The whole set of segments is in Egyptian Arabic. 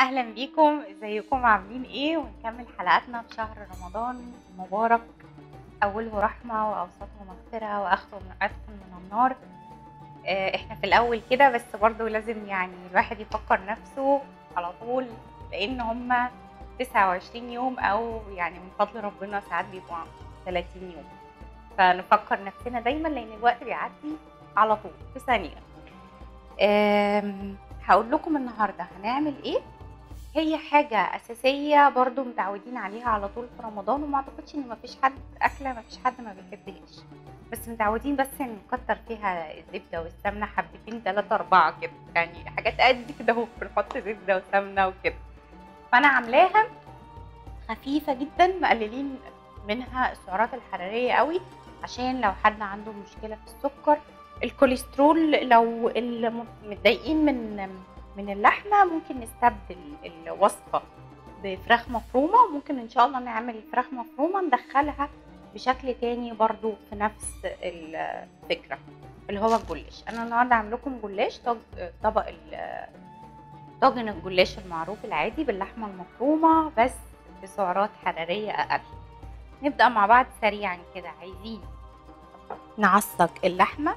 اهلا بيكم ازيكم عاملين ايه ونكمل حلقاتنا في شهر رمضان المبارك اوله رحمه واوسطه مغفره واخره من عتق من النار آه، احنا في الاول كده بس برضو لازم يعني الواحد يفكر نفسه على طول لان هما 29 يوم او يعني من فضل ربنا ساعات بيبقوا 30 يوم فنفكر نفسنا دايما لان الوقت بيعدي على طول في ثانيه آم، هقول لكم النهارده هنعمل ايه هي حاجة أساسية برضو متعودين عليها على طول في رمضان وما أعتقدش إن مفيش حد أكلة مفيش حد ما بيحبهاش بس متعودين بس إن نكتر فيها الزبدة والسمنة حبتين تلاتة أربعة كده يعني حاجات قد كده أهو بنحط زبدة وسمنة وكده فأنا عاملاها خفيفة جدا مقللين منها السعرات الحرارية قوي عشان لو حد عنده مشكلة في السكر الكوليسترول لو الم- متضايقين من من اللحمه ممكن نستبدل الوصفه بفراخ مفرومه وممكن ان شاء الله نعمل فراخ مفرومه ندخلها بشكل تاني برضو في نفس الفكره اللي هو الجلاش انا النهارده عامل لكم جلاش طاج- طبق ال- طاجن الجلاش المعروف العادي باللحمه المفرومه بس بسعرات حراريه اقل نبدا مع بعض سريعا كده عايزين نعصج اللحمه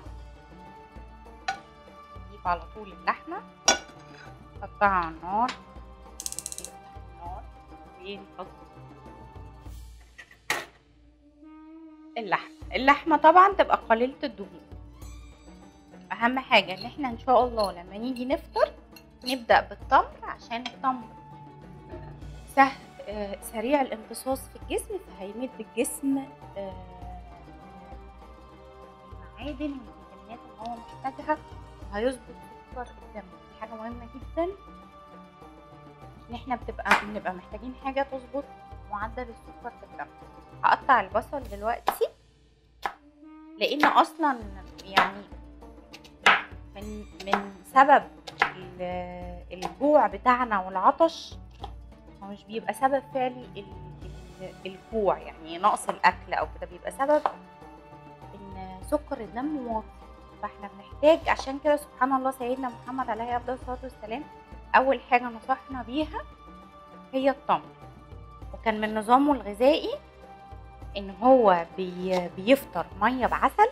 نجيب على طول اللحمه نحطها على النار نفتح النار ونحط اللحمة اللحمة طبعا تبقى قليلة الدهون أهم حاجة إن احنا إن شاء الله لما نيجي نفطر نبدأ بالتمر عشان التمر سهل آه، سريع الامتصاص في الجسم فهيمد الجسم آه، المعادن والفيتامينات اللي هو محتاجها وهيظبط سكر الدم دي حاجة مهمة جدا ان احنا بتبقى بنبقى محتاجين حاجة تظبط معدل السكر في الدم هقطع البصل دلوقتي لان اصلا يعني من من سبب ال- الجوع بتاعنا والعطش هو مش بيبقى سبب فعلي ال- ال- الجوع يعني نقص الاكل او كده بيبقى سبب ان سكر الدم واطي فاحنا بنحتاج عشان كده سبحان الله سيدنا محمد عليه افضل الصلاه والسلام اول حاجه نصحنا بيها هي التمر وكان من نظامه الغذائي ان هو بي بيفطر ميه بعسل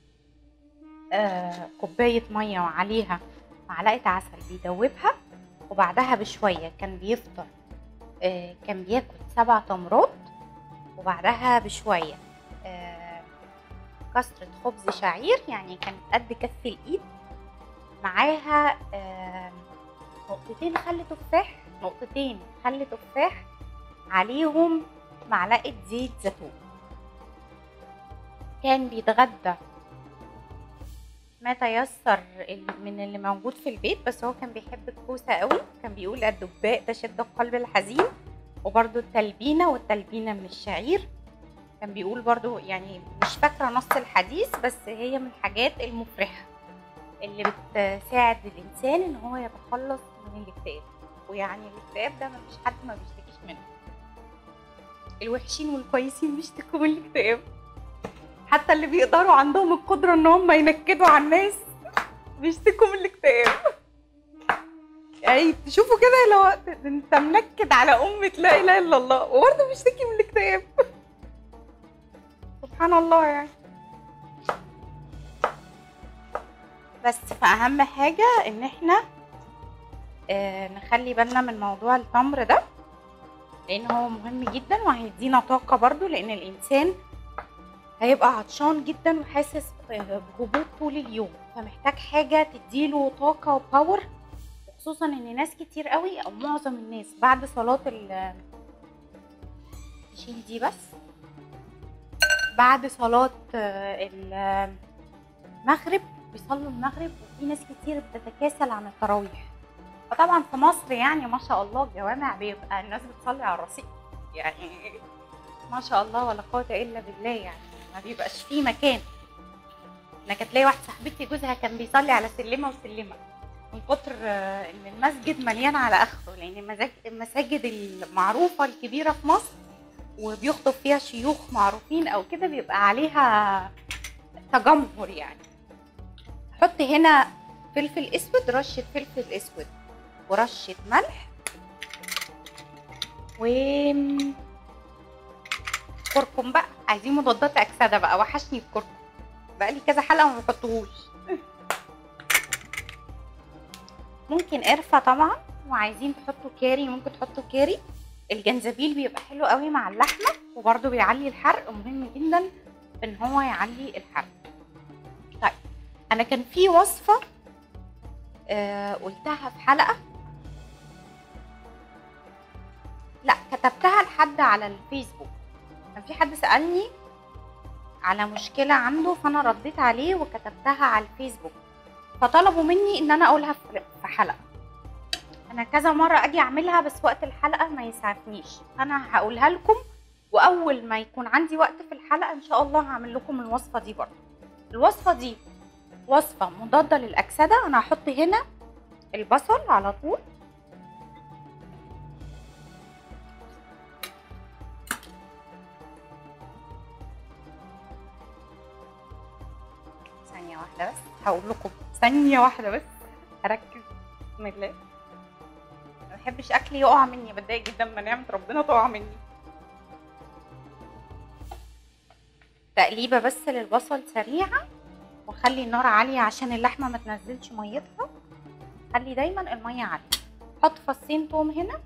آه كوبايه ميه وعليها معلقه عسل بيدوبها وبعدها بشويه كان بيفطر آه كان بياكل سبع تمرات وبعدها بشويه آه كسرة خبز شعير يعني كانت قد كف الايد معاها آه نقطتين خل تفاح نقطتين خل تفاح عليهم معلقة زيت زيتون كان بيتغدى ما تيسر ال- من اللي موجود في البيت بس هو كان بيحب الكوسة قوي كان بيقول الدباء تشد القلب الحزين وبرضو التلبينة والتلبينة من الشعير كان بيقول برضو يعني مش فاكرة نص الحديث بس هي من الحاجات المفرحة اللي بتساعد الإنسان إن هو يتخلص من الاكتئاب ويعني الاكتئاب ده مفيش حد ما بيشتكيش منه الوحشين والكويسين بيشتكوا من الاكتئاب حتى اللي بيقدروا عندهم القدرة إن هم ينكدوا على الناس بيشتكوا من الاكتئاب يعني تشوفوا كده لو انت منكد على أمة لا إله إلا الله وبرضه بيشتكي من الاكتئاب سبحان الله يعني بس فأهم حاجة إن احنا آه، نخلي بالنا من موضوع التمر ده لأن هو مهم جدا وهيدينا طاقة برضو لأن الإنسان هيبقى عطشان جدا وحاسس آه، بهبوط طول اليوم فمحتاج حاجة تديله طاقة وباور خصوصا ان ناس كتير قوي او معظم الناس بعد صلاة ال نشيل دي بس بعد صلاة آه، المغرب بيصلوا المغرب وفي ناس كتير بتتكاسل عن التراويح فطبعا في مصر يعني ما شاء الله الجوامع بيبقى الناس بتصلي على الرصيف يعني ما شاء الله ولا قوة إلا بالله يعني ما بيبقاش فيه مكان انا كانت ليا واحده صاحبتي جوزها كان بيصلي على سلمه وسلمه من كتر آه، ان المسجد مليان على اخره لان المزاج- المساجد المعروفه الكبيره في مصر وبيخطب فيها شيوخ معروفين او كده بيبقى عليها تجمهر يعني حط هنا فلفل اسود رشه فلفل اسود ورشه ملح و كركم بقى عايزين مضادات اكسده بقى وحشني الكركم بقى لي كذا حلقه وما بحطهوش ممكن قرفه طبعا وعايزين تحطوا كاري ممكن تحطوا كاري الجنزبيل بيبقى حلو قوي مع اللحمه وبرده بيعلي الحرق مهم جدا ان هو يعلي الحرق طيب انا كان في وصفه آه قلتها في حلقه لا كتبتها لحد على الفيسبوك كان في حد سالني على مشكله عنده فانا رديت عليه وكتبتها على الفيسبوك فطلبوا مني ان انا اقولها في حلقه انا كذا مره اجي اعملها بس وقت الحلقه ما يسعفنيش انا هقولها لكم واول ما يكون عندي وقت في الحلقه ان شاء الله هعمل لكم الوصفه دي برضه الوصفه دي وصفه مضاده للاكسده انا هحط هنا البصل على طول ثانيه واحده بس هقول لكم ثانيه واحده بس هركز بسم الله ما بحبش اكلي يقع مني بتضايق جدا ما نعمه ربنا تقع مني تقليبه بس للبصل سريعه واخلي النار عاليه عشان اللحمه ما تنزلش ميتها خلي دايما الميه عاليه حط فصين توم هنا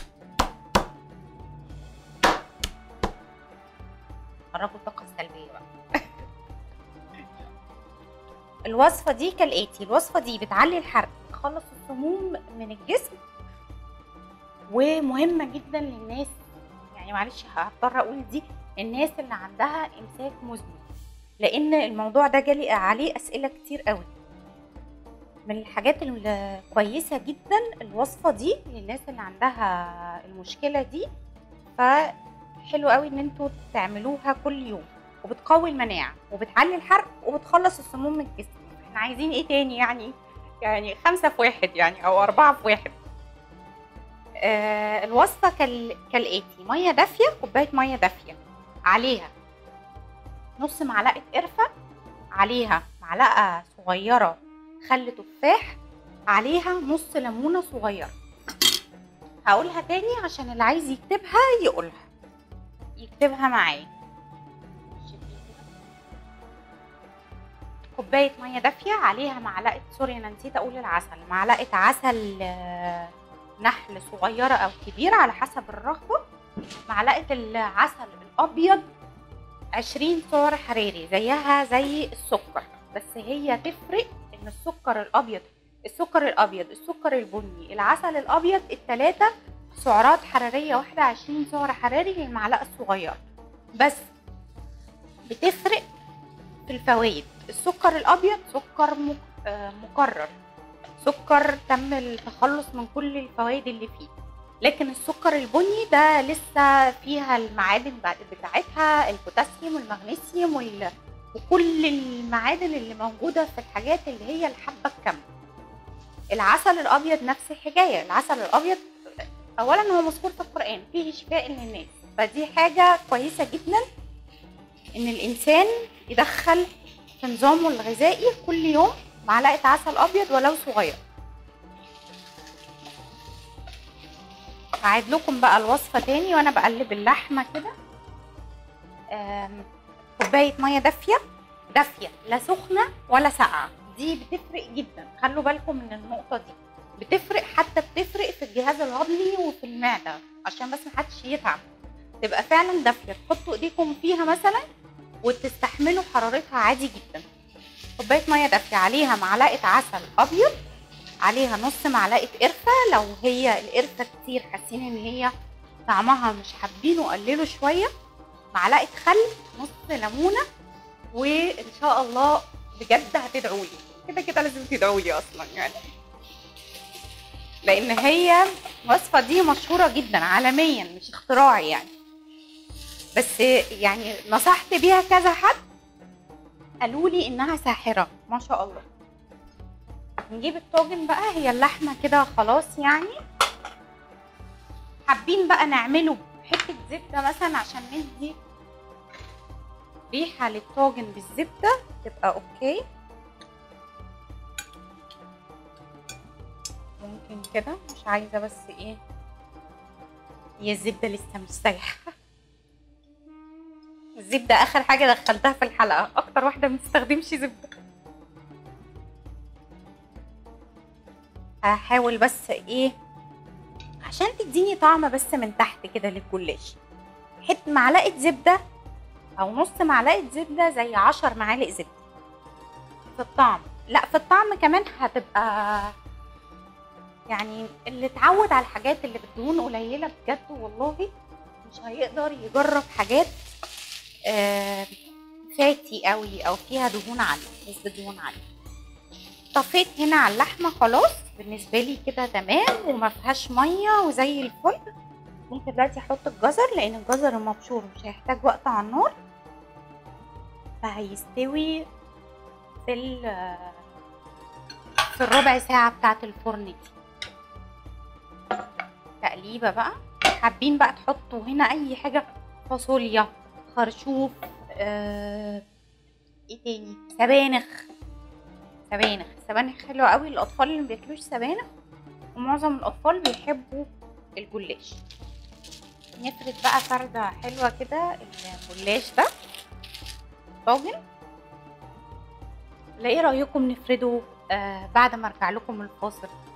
خرجوا الطاقه السلبيه بقى الوصفه دي كالاتي الوصفه دي بتعلي الحرق بتخلص السموم من الجسم ومهمه جدا للناس يعني معلش هضطر اقول دي الناس اللي عندها امساك مزمن لان الموضوع ده جالي عليه اسئله كتير قوي من الحاجات الكويسه جدا الوصفه دي للناس اللي عندها المشكله دي فحلو قوي ان انتوا تعملوها كل يوم وبتقوي المناعه وبتعلي الحرق وبتخلص السموم من الجسم احنا عايزين ايه تاني يعني يعني خمسة في واحد يعني او اربعة في واحد آه الوصفة كال... كالآتي مية دافية كوباية مية دافية عليها نص معلقة قرفة عليها معلقة صغيرة خل تفاح عليها نص ليمونة صغيرة هقولها تاني عشان اللي عايز يكتبها يقولها يكتبها معايا كوباية مية دافية عليها معلقة سوري أنا نسيت أقول العسل معلقة عسل نحل صغيرة أو كبيرة على حسب الرغبة معلقة العسل الأبيض عشرين سعر حراري زيها زي السكر بس هي تفرق ان السكر الابيض السكر الابيض السكر البني العسل الابيض التلاتة سعرات حراريه واحده 20 سعر حراري للمعلقه الصغيره بس بتفرق في الفوائد السكر الابيض سكر مكرر سكر تم التخلص من كل الفوائد اللي فيه لكن السكر البني ده لسه فيها المعادن بتاعتها البوتاسيوم والمغنيسيوم وال... وكل المعادن اللي موجوده في الحاجات اللي هي الحبه الكامله العسل الابيض نفس الحكايه العسل الابيض اولا هو مذكور في القران فيه شفاء للناس فدي حاجه كويسه جدا ان الانسان يدخل في نظامه الغذائي كل يوم معلقه عسل ابيض ولو صغير هعيد لكم بقى الوصفه تاني وانا بقلب اللحمه كده كوبايه ميه دافيه دافيه لا سخنه ولا ساقعه دي بتفرق جدا خلوا بالكم من النقطه دي بتفرق حتى بتفرق في الجهاز الهضمي وفي المعده عشان بس محدش يتعب تبقى فعلا دافيه تحطوا ايديكم فيها مثلا وتستحملوا حرارتها عادي جدا كوبايه ميه دافيه عليها معلقه عسل ابيض عليها نص معلقه قرفه لو هي القرفه كتير حاسين ان هي طعمها مش حابينه قللوا شويه معلقه خل نص ليمونه وان شاء الله بجد هتدعوا لي كده كده لازم تدعوا لي اصلا يعني لان هي الوصفه دي مشهوره جدا عالميا مش اختراعي يعني بس يعني نصحت بيها كذا حد قالوا لي انها ساحره ما شاء الله نجيب الطاجن بقى هي اللحمه كده خلاص يعني حابين بقى نعمله حته زبده مثلا عشان ندي ريحه للطاجن بالزبده تبقى اوكي ممكن كده مش عايزه بس ايه هي الزبده لسه مش سايحه الزبده اخر حاجه دخلتها في الحلقه اكتر واحده ما بتستخدمش زبده هحاول بس ايه عشان تديني طعم بس من تحت كده للجلاش حته معلقه زبده او نص معلقه زبده زي عشر معالق زبده في الطعم لا في الطعم كمان هتبقى يعني اللي اتعود على الحاجات اللي بالدهون قليله بجد والله مش هيقدر يجرب حاجات آه فاتي قوي او فيها دهون عاليه نسبه دهون عاليه طفيت هنا على اللحمه خلاص بالنسبه لي كده تمام وما فيهاش ميه وزي الفل ممكن دلوقتي احط الجزر لان الجزر المبشور مش هيحتاج وقت على النار فهيستوي في في الربع ساعه بتاعه الفرن دي تقليبه بقى حابين بقى تحطوا هنا اي حاجه فاصوليا خرشوف آه... ايه تاني سبانخ سبانخ سبانخ حلوه قوي للاطفال اللي ما بياكلوش سبانخ ومعظم الاطفال بيحبوا الجلاش نفرد بقى فرده حلوه كده الجلاش ده طاجن لا ايه رايكم نفرده آه بعد ما ارجع لكم الفاصل